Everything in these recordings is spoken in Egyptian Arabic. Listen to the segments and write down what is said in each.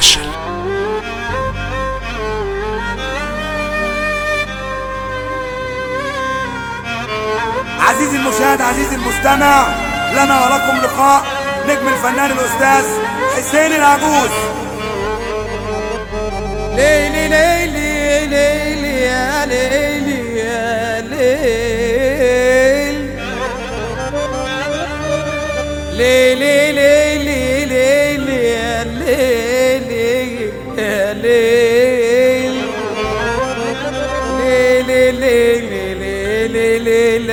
اوفيشال عزيزي المشاهد عزيزي المستمع لنا ولكم لقاء نجم الفنان الاستاذ حسين العجوز ليلي ليلي ليلي يا ليلي يا ليل ليلي ليلي ليلي يا ليلي يا ليل ليلي ليلي ليلي ليلي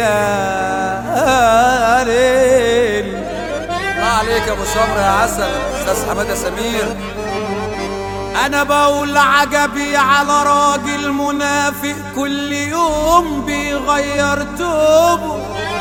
لا ليل الله عليك يا ابو سمر يا عسل استاذ حماده سمير انا بقول عجبي على راجل منافق كل يوم بيغير توبه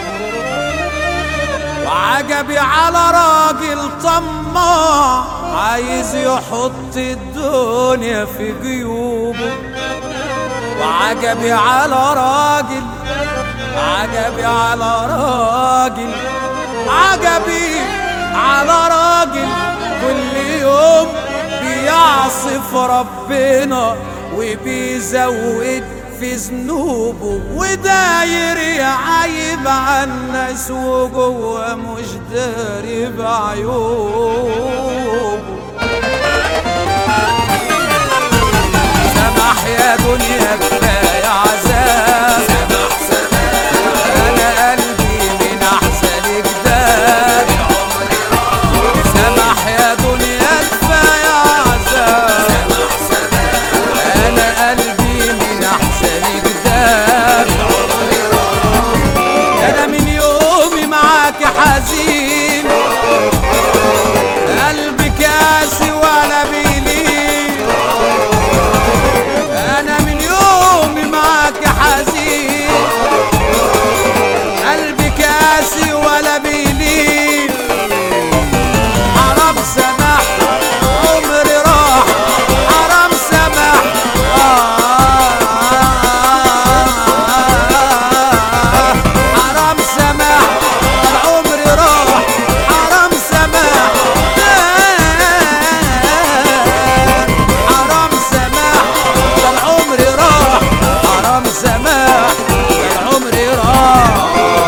وعجبي على راجل طماع عايز يحط الدنيا في جيوبه وعجبي على راجل عجبي على راجل عجبي على راجل كل يوم بيعصف ربنا وبيزود في ذنوبه وداير يعيب على الناس وجوه مش داري بعيوبه سمح يا دنيا كفايه عذاب سمح سمح انا قلبي من احسن جداد سمح يا دنيا كفايه عذاب سمح سمح انا قلبي من احسن جداد انا من يومي معاك حزين قلبي كاسي ولا بيلين انا من يومي معاك حزين قلبي كاسي ولا بيلين حرام سمح عمري راح حرام سمح آه حرام سمح العمر راح حرام سمح حرام سمح العمر راح حرام سمح العمر راح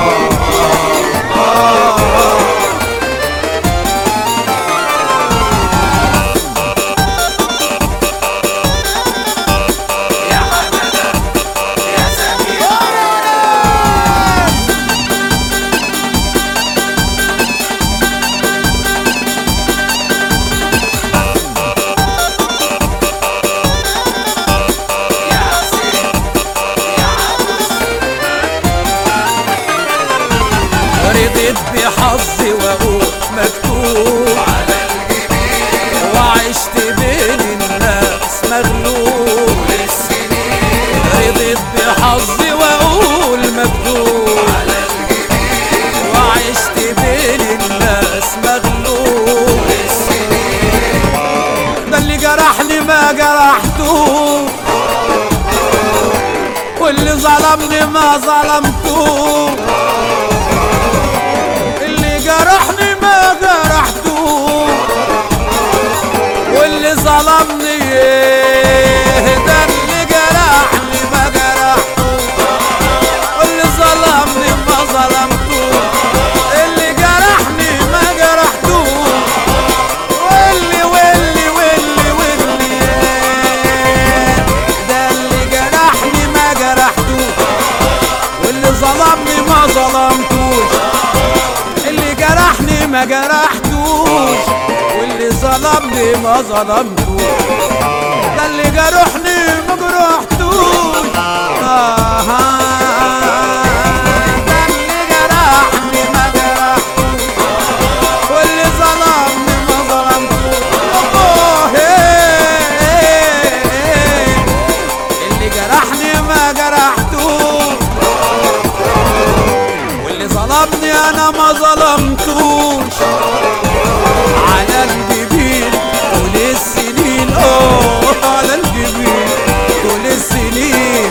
يا حمادة يا سمير يا حسين يا عبوس رضيت بحظي واقول مكتوب على الجبين وعشت بين الناس مغلوب للسنين رضيت بحظي واقول مكتوب على الجبين وعشت بين الناس مغلوب للسنين ده اللي جرحني ما جرحتوه واللي ظلمني ما ظلمتوه اللي جرحني ما جرحتوه واللي ظلمني إيه ده اللي جرحني ما جرحتوه واللي ظلمني ما ظلمتوه اللي جرحني ما جرحتوه واللي واللي واللي واللي إيه ده اللي جرحني ما جرحتوه واللي ظلمني ما ظلمتوش اللي جرحني ما جرحتوش واللي ظلمني ما ظلمتوش ده اللي جرحني ما جرحتوش آه ده اللي جرحني ما جرحتوش واللي ظلمني ما ظلمتوش أوه، إيه، إيه، إيه. اللي جرحني ما جرحتوش واللي ظلمني انا ما ظلمتوش على الجبين طول السنين اه على الجبين طول السنين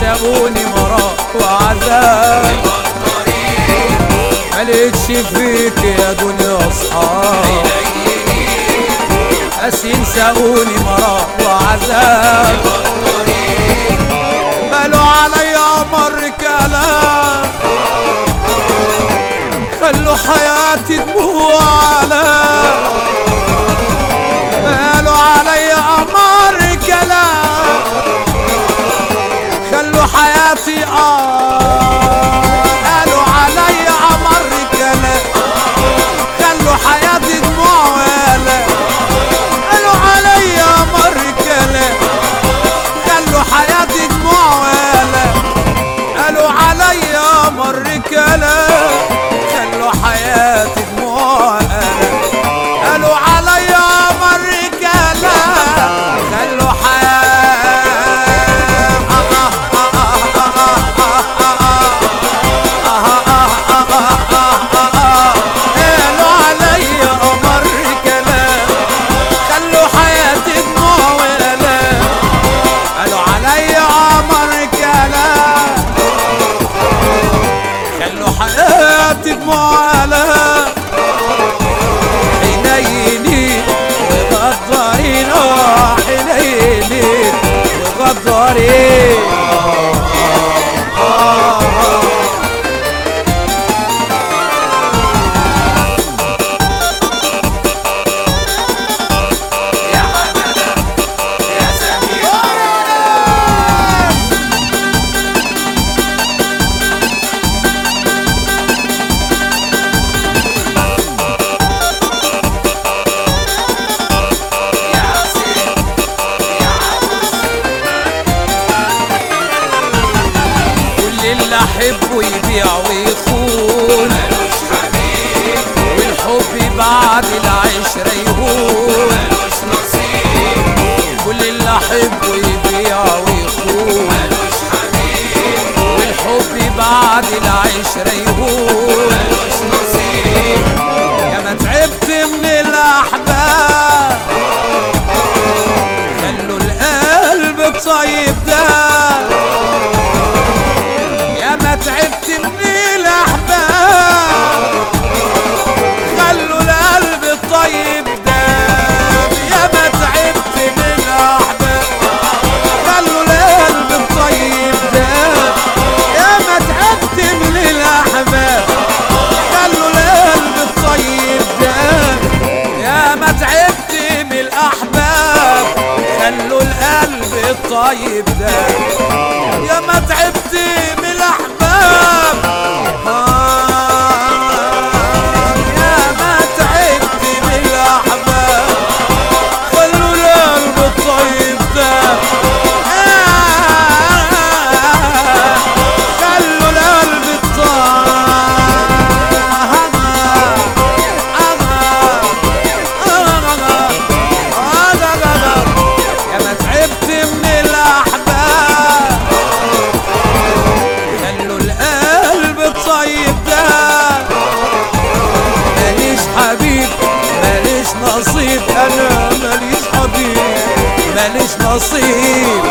سابوني مرار وعذاب ملقتش فيك يا دنيا اصحاب قاسين سابوني مرار وعذاب مالوا عليا مر كلام خلوا حياتي دموع علام قالوا علي أمر كلام خلوا حياتي آه قالوا علي أمر كلام خلوا حياتي دموع ولا قالوا علي أمر كلام خلوا حياتي دموع ولا قالوا علي مر كلام خلوا حياتي دموع ولا قالوا علي مر كلام خلوا قالوا علي مر كلام خلوا حياتي دموع ولا قالوا علي مر كلام خلوا حياتي دموع ولا حنيني وغدارين اه حنيني وغدارين كل اللي احبه يبيع ويخون والحب بعد العشرة يهون كل اللي احبه يبيع ويخون والحب بعد العشرة يهون يا ما تعبت من الاحباب خلوا القلب الطيب ده يا ما تعبت من الاحباب خلوا القلب الطيب داب يا ما تعبت من الاحباب خلوا القلب الطيب داب يا ما تعبت من الاحباب خلوا القلب الطيب داب يا ما تعبت من الاحباب خلوا القلب الطيب داب يا ما تعبت من الاحباب آه يا ما تعبت من الاحباب خلوا القلب الطيب ده آه خلوا القلب الطيب يا ما تعبت من الاحباب خلوا القلب الطيب ده ماليش حبيب ماليش نصيب انا ماليش حبيب ماليش نصيب